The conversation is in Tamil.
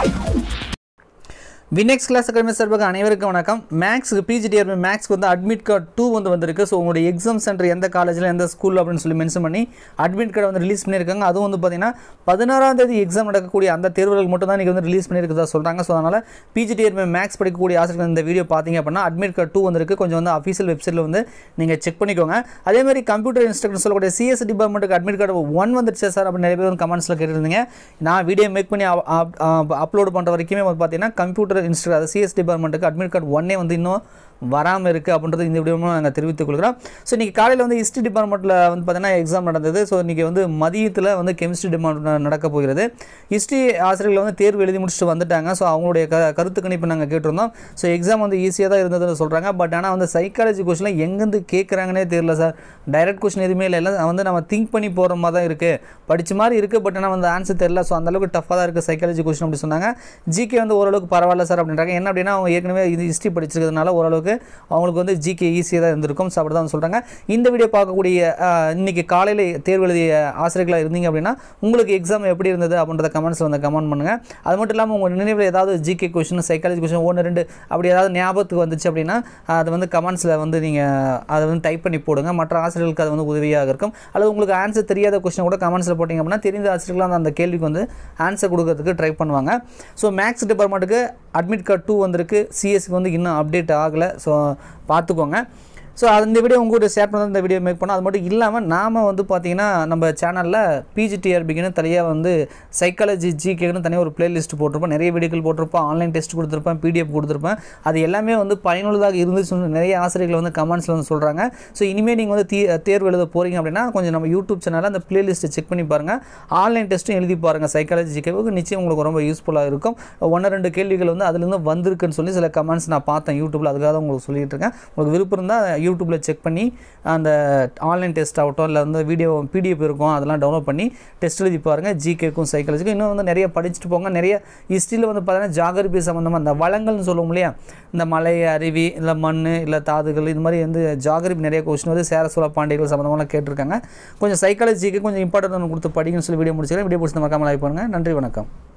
வினெக்ஸ் கிளாஸ் அகாடமி சார்பாக அனைவருக்கும் வணக்கம் மேக்ஸுக்கு பிஜிடிஆர் மேக்ஸ்க்கு வந்து அட்மிட் கார்டு டூ வந்து வந்திருக்கு ஸோ உங்களுடைய எக்ஸாம் சென்டர் எந்த காலேஜில் எந்த ஸ்கூல் அப்படின்னு சொல்லி மென்ஷன் பண்ணி அட்மிட் கார்டு வந்து ரிலீஸ் பண்ணியிருக்காங்க அதுவும் வந்து பார்த்தீங்கன்னா பதினாறாம் தேதி எக்ஸாம் நடக்கக்கூடிய அந்த தேர்வுகள் மட்டும் தான் இன்றைக்கி வந்து ரிலீஸ் பண்ணியிருக்கிறதா சொல்கிறாங்க ஸோ அதனால் பிஜிடிஆர் மேக்ஸ் படிக்கக்கூடிய ஆசிரியர்கள் இந்த வீடியோ பார்த்தீங்க அப்படின்னா அட்மிட் கார்டு டூ வந்திருக்கு கொஞ்சம் வந்து அஃபீஷியல் வெப்சைட்டில் வந்து நீங்கள் செக் பண்ணிக்கோங்க அதே மாதிரி கம்ப்யூட்டர் இன்ஸ்ட்ரக்டர் சொல்லக்கூடிய சிஎஸ் டிபார்ட்மெண்ட்டுக்கு அட்மிட் கார்டு ஒன் வந்துருச்சு சார் அப்படின்னு நிறைய பேர் வந்து கமெண்ட்ஸில் கேட்டிருந்தீங்க நான் வீடியோ மேக் பண்ணி அப்லோட் பண்ணுற வரைக்குமே வந்து பார்த்தீங்கன்னா கம்ப்யூட்டர் இன்ஸ்ட்ரக்டர் அது சிஎஸ் டிபார்ட்மெண்ட்டுக்கு அட்மிட் கார்டு ஒன்னே வந்து இன்னும் வராமல் இருக்குது அப்படின்றது இந்த வீடியோ நாங்கள் தெரிவித்துக் கொள்கிறோம் ஸோ இன்றைக்கி காலையில் வந்து ஹிஸ்ட்ரி டிபார்ட்மெண்ட்டில் வந்து பார்த்தீங்கன்னா எக்ஸாம் நடந்தது ஸோ இன்றைக்கி வந்து மதியத்தில் வந்து கெமிஸ்ட்ரி டிபார்ட்மெண்ட் நடக்க போகிறது ஹிஸ்ட்ரி ஆசிரியர்கள் வந்து தேர்வு எழுதி முடிச்சுட்டு வந்துட்டாங்க ஸோ அவங்களுடைய க கருத்து கணிப்பு நாங்கள் கேட்டிருந்தோம் ஸோ எக்ஸாம் வந்து ஈஸியாக தான் இருந்ததுன்னு சொல்கிறாங்க பட் ஆனால் வந்து சைக்காலஜி கொஸ்டினில் எங்கேருந்து கேட்குறாங்கன்னே தெரியல சார் டைரக்ட் கொஸ்டின் எதுவுமே இல்லை எல்லாம் வந்து நம்ம திங்க் பண்ணி போகிற மாதிரி தான் இருக்குது படித்த மாதிரி இருக்குது பட் ஆனால் வந்து ஆன்சர் தெரியல ஸோ அந்தளவுக்கு டஃப்பாக தான் இருக்குது சைக்காலஜி கொஸ்டின் அப்படி சொன்னாங்க ஜிகே வந்து ஓரளவுக்கு பரவாயில்ல சார் அப்படின்றாங்க என்ன அப்படின்னா அவங்க ஏற்கனவே இது ஹிஸ்ட்ரி படிச்சிருக்கிறதுனால ஓரளவுக்கு அவங்களுக்கு வந்து ஜிகே ஈஸியாக தான் இருந்திருக்கும் ஸோ அப்படி தான் சொல்கிறாங்க இந்த வீடியோ பார்க்கக்கூடிய அஹ், இன்னைக்கு காலையில் தேர்வு எழுதிய ஆசிரியர்களாக இருந்தீங்க அப்படின்னா உங்களுக்கு எக்ஸாம் எப்படி இருந்தது அப்படின்றத கமெண்ட்ஸில் வந்து கமெண்ட் பண்ணுங்கள் அது மட்டும் இல்லாமல் உங்கள் நினைவில் ஏதாவது ஜிகே கொஷின் சைக்காலஜி கொஷின் ஒன்று ரெண்டு அப்படி ஏதாவது ஞாபகத்துக்கு வந்துச்சு அப்படின்னா அதை வந்து கமெண்ட்ஸில் வந்து நீங்கள் அதை வந்து டைப் பண்ணி போடுங்க மற்ற ஆசிரியர்களுக்கு அது வந்து உதவியாக இருக்கும் அல்லது உங்களுக்கு ஆன்சர் தெரியாத கொஸ்டின் கூட கமெண்ட்ஸில் போட்டிங்க அப்படின்னா தெரிந்த ஆசிரியர்கள் அந்த அந்த கேள்விக்கு வந்து ஆன்சர் கொடுக்கறதுக்கு ட்ரை பண்ணுவாங்க ஸோ மேக்ஸ் டிபார்ட்மெண்ட்டுக்கு அட்மிட் கார்டு டூ வந்திருக்கு சிஎஸ்க்கு வந்து இன்னும் அப்டேட் ஆகலை ஸோ பார்த்துக்கோங்க ஸோ அந்த வீடியோ உங்கள்கிட்ட ஷேர் பண்ண இந்த வீடியோ மேக் பண்ணோம் அது மட்டும் இல்லாமல் நாம் வந்து பார்த்தீங்கன்னா நம்ம சேனலில் பிஜிடிஆர்பிக்குன்னு தனியாக வந்து சைக்காலஜி ஜிகேன்னு தனியாக ஒரு பிளேலிஸ்ட் போட்டிருப்போம் நிறைய வீடியோக்கள் போட்டிருப்போம் ஆன்லைன் டெஸ்ட் கொடுத்துருப்பேன் பிடிஎஃப் கொடுத்துருப்பேன் அது எல்லாமே வந்து பயனுள்ளதாக இருந்துச்சு நிறைய ஆசிரியர்கள் வந்து கமெண்ட்ஸில் வந்து சொல்கிறாங்க ஸோ இனிமேல் நீங்கள் வந்து தீ தேர்வு எழுத போகிறீங்க அப்படின்னா கொஞ்சம் நம்ம யூடியூப் சேனலில் அந்த பிளேலிஸ்ட்டை செக் பண்ணி பாருங்கள் ஆன்லைன் டெஸ்ட்டும் எழுதி பாருங்கள் சைக்காலஜி ஜிகேவுக்கு நிச்சயம் உங்களுக்கு ரொம்ப யூஸ்ஃபுல்லாக இருக்கும் ஒன்று ரெண்டு கேள்விகள் வந்து அதுலேருந்து வந்திருக்குன்னு சொல்லி சில கமெண்ட்ஸ் நான் பார்த்தேன் யூடியூப்பில் அதுக்காக தான் உங்களுக்கு சொல்லிட்டு இருக்கேன் உங்களுக்கு விருப்பம் இருந்தால் யூடியூப்பில் செக் பண்ணி அந்த ஆன்லைன் டெஸ்ட் ஆகட்டும் இல்லை வந்து வீடியோ பிடிஎஃப் இருக்கும் அதெல்லாம் டவுன்லோட் பண்ணி டெஸ்ட் எழுதி பாருங்கள் ஜிகேக்கும் சைக்காலஜிக்கும் இன்னும் வந்து நிறைய படிச்சுட்டு போங்க நிறைய ஹிஸ்ட்ரியில் வந்து பார்த்தீங்கன்னா ஜாகிரபி சம்மந்தமாக அந்த வளங்கள்னு சொல்லுவோம் இல்லையா இந்த மலை அருவி இல்லை மண் இல்லை தாதுகள் இது மாதிரி வந்து ஜாகிரபி நிறைய கொஸ்டின் வந்து சேர சோழ பாண்டியர்கள் சம்மந்தமாக கேட்டிருக்காங்க கொஞ்சம் சைக்காலஜிக்கு கொஞ்சம் இம்பார்ட்டன்ட் கொடுத்து படிக்கணும்னு சொல்லி வீடியோ முடிச்சுக்கிறேன் வீடியோ பிடிச்சி மறக்காமல் லைக் பண்ணுங்கள் நன்றி வணக்கம்